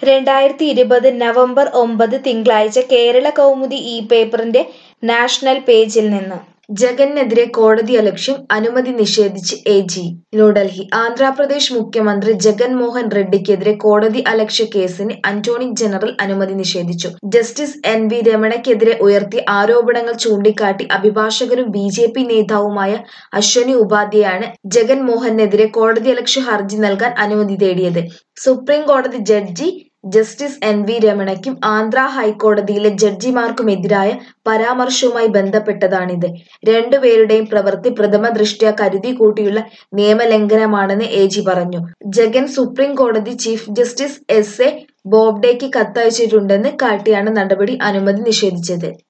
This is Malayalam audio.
രണ്ടായിരത്തി ഇരുപത് നവംബർ ഒമ്പത് തിങ്കളാഴ്ച കേരള കൗമുദി ഈ പേപ്പറിന്റെ നാഷണൽ പേജിൽ നിന്ന് ജഗനെതിരെ കോടതിയലക്ഷ്യം അനുമതി നിഷേധിച്ച് എ ജി ന്യൂഡൽഹി ആന്ധ്രാപ്രദേശ് മുഖ്യമന്ത്രി ജഗൻ മോഹൻ റെഡ്ഡിക്കെതിരെ കോടതി അലക്ഷ്യ കേസിന് അറ്റോർണി ജനറൽ അനുമതി നിഷേധിച്ചു ജസ്റ്റിസ് എൻ വി രമണയ്ക്കെതിരെ ഉയർത്തിയ ആരോപണങ്ങൾ ചൂണ്ടിക്കാട്ടി അഭിഭാഷകനും ബി ജെ പി നേതാവുമായ അശ്വനി ഉപാധ്യായാണ് ജഗൻ മോഹനെതിരെ കോടതിയലക്ഷ്യ ഹർജി നൽകാൻ അനുമതി തേടിയത് സുപ്രീം കോടതി ജഡ്ജി ജസ്റ്റിസ് എൻ വി രമണയ്ക്കും ആന്ധ്ര ഹൈക്കോടതിയിലെ ജഡ്ജിമാർക്കുമെതിരായ പരാമർശവുമായി ബന്ധപ്പെട്ടതാണിത് രണ്ടുപേരുടെയും പ്രവൃത്തി പ്രഥമ ദൃഷ്ട്യാ കരുതി കൂട്ടിയുള്ള നിയമലംഘനമാണെന്ന് എ ജി പറഞ്ഞു ജഗൻ സുപ്രീം കോടതി ചീഫ് ജസ്റ്റിസ് എസ് എ ബോബ്ഡെയ്ക്ക് കത്തയച്ചിട്ടുണ്ടെന്ന് കാട്ടിയാണ് നടപടി അനുമതി നിഷേധിച്ചത്